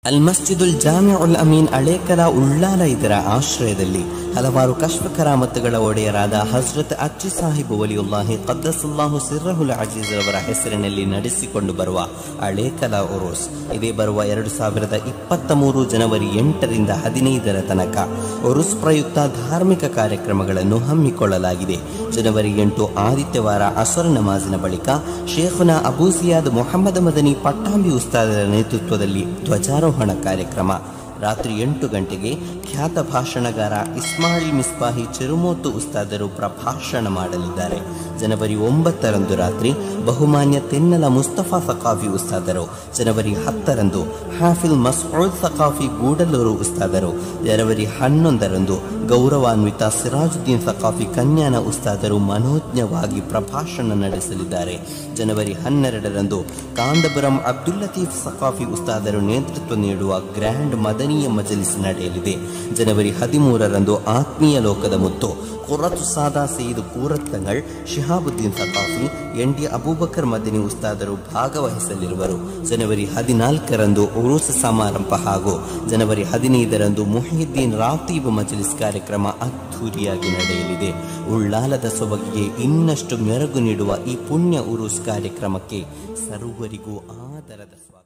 ಅಲ್ ಮಸ್ಜಿದುಲ್ ಜಾಮಿಉಲ್ ಅಮೀನ್ ಹಳೇಕಲ ಉಳ್ಳಾಲ ಇದರ ಆಶ್ರಯದಲ್ಲಿ ಹಲವಾರು ಕಶ್ವ ಕರಾಮತ್ತುಗಳ ಒಡೆಯರಾದ ಹಜ್ರತ್ ಅಚ್ಚಿ ಸಾಹಿಬ್ ವಲಿಯುಲ್ಲಾಹಿ ಕದ್ದಸುಲ್ಲಾಹು ಸಿರ್ರಹುಲ್ ಅಜೀಜ್ ರವರ ಹೆಸರಿನಲ್ಲಿ ನಡೆಸಿಕೊಂಡು ಬರುವ ಹಳೇಕಲ ಉರುಸ್ ಇದೇ ಬರುವ ಎರಡು ಸಾವಿರದ ಇಪ್ಪತ್ತ ಮೂರು ಜನವರಿ ಎಂಟರಿಂದ ಹದಿನೈದರ ತನಕ ಉರುಸ್ ಪ್ರಯುಕ್ತ ಧಾರ್ಮಿಕ ಕಾರ್ಯಕ್ರಮಗಳನ್ನು ಹಮ್ಮಿಕೊಳ್ಳಲಾಗಿದೆ ಜನವರಿ ಎಂಟು ಆದಿತ್ಯವಾರ ಅಸರ್ ನಮಾಜಿನ ಬಳಿಕ ಶೇಖುನ ಅಬೂಸಿಯಾದ್ ಮೊಹಮ್ಮದ್ ಮದನಿ ಪಟ್ಟಾಂಬಿ ಉಸ್ತಾದರ ನೇತೃತ್ವದಲ್ಲಿ ಧ್ವಜಾರೋಹಣ ಕಾರ್ಯಕ್ರಮ ರಾತ್ರಿ ಎಂಟು ಗಂಟೆಗೆ ಖ್ಯಾತ ಭಾಷಣಗಾರ ಇಸ್ಮಾಯಿಲ್ ಮಿಸ್ಬಾಹಿ ಚಿರುಮೋತು ಉಸ್ತಾದರು ಪ್ರಭಾಷಣ ಮಾಡಲಿದ್ದಾರೆ ಜನವರಿ ಒಂಬತ್ತರಂದು ರಾತ್ರಿ ಬಹುಮಾನ್ಯ ತೆನ್ನಲ ಮುಸ್ತಫಾ ಸಕಾಫಿ ಉಸ್ತಾದರು ಜನವರಿ ಹತ್ತರಂದು ಹಾಫಿಲ್ ಮಸ್ಊದ್ ಸಕಾಫಿ ಗೂಡಲೂರು ಉಸ್ತಾದರು ಜನವರಿ ಹನ್ನೊಂದರಂದು ಗೌರವಾನ್ವಿತ ಸಿರಾಜುದ್ದೀನ್ ಸಕಾಫಿ ಕನ್ಯಾನ ಉಸ್ತಾದರು ಮನೋಜ್ಞವಾಗಿ ಪ್ರಭಾಷಣ ನಡೆಸಲಿದ್ದಾರೆ ಜನವರಿ ಹನ್ನೆರಡರಂದು ಕಾಂದಪುರಂ ಅಬ್ದುಲ್ ಲತೀಫ್ ಸಕಾಫಿ ಉಸ್ತಾದರು ನೇತೃತ್ವ ನೀಡುವ ಗ್ರ್ಯಾಂಡ್ ಮದನೀಯ ಮಜಲಿಸ್ ನಡೆಯಲಿದೆ ಜನವರಿ ಹದಿಮೂರರಂದು ಆತ್ಮೀಯ ಲೋಕದ ಮುತ್ತು ಕುರತು ಸಾದಾ ಸೀದ್ ಕೂರತ್ತಂಗಳ್ ಶಿಹಾಬುದ್ದೀನ್ ಸಕಾಫಿ ಎನ್ ಡಿ ಅಬೂಬಕರ್ ಮದನಿ ಉಸ್ತಾದರು ಭಾಗವಹಿಸಲಿರುವರು ಜನವರಿ ಹದಿನಾಲ್ಕರಂದು ಉರುಸ್ ಸಮಾರಂಭ ಹಾಗೂ ಜನವರಿ ಹದಿನೈದರಂದು ಮುಹಿದ್ದೀನ್ ರಾತೀಬ್ ಮಜಲಿಸ್ ಕಾರ್ಯಕ್ರಮ ಅದ್ಧೂರಿಯಾಗಿ ನಡೆಯಲಿದೆ ಉಳ್ಳಾಲದ ಸೊಬಗಿಗೆ ಇನ್ನಷ್ಟು ಮೆರುಗು ನೀಡುವ ಈ ಪುಣ್ಯ ಉರುಸ್ ಕಾರ್ಯಕ್ರಮಕ್ಕೆ ಸರ್ವರಿಗೂ ಆದರದ ಸ್ವಾಗತ